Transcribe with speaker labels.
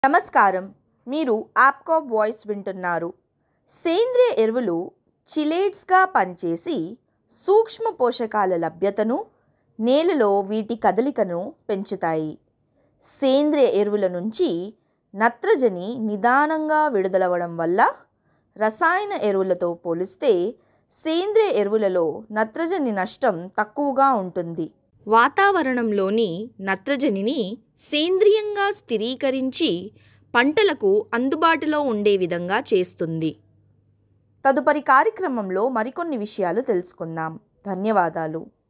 Speaker 1: నమస్కారం మీరు APCOB voice వింటున్నారు సేంద్రియ ఎరువులు చిలేట్స్గా పనిచేసి సూక్ష్మ పోషకాల లభ్యతను నేలలో వీటి కదలికను పెంచుతాయి సేంద్రియ ఎరువుల నుంచి నత్రజని నిదానంగా విడుదలవ్వడం వల్ల రసాయన ఎరువులతో పోలిస్తే సేంద్రియ ఎరువులలో నత్రజని నష్టం తక్కువగా ఉంటుంది వాతావరణంలోని నత్రజనిని సేంద్రియంగా స్థిరీకరించి పంటలకు అందుబాటులో ఉండే విధంగా చేస్తుంది తదుపరి కార్యక్రమంలో మరికొన్ని విషయాలు తెలుసుకుందాం ధన్యవాదాలు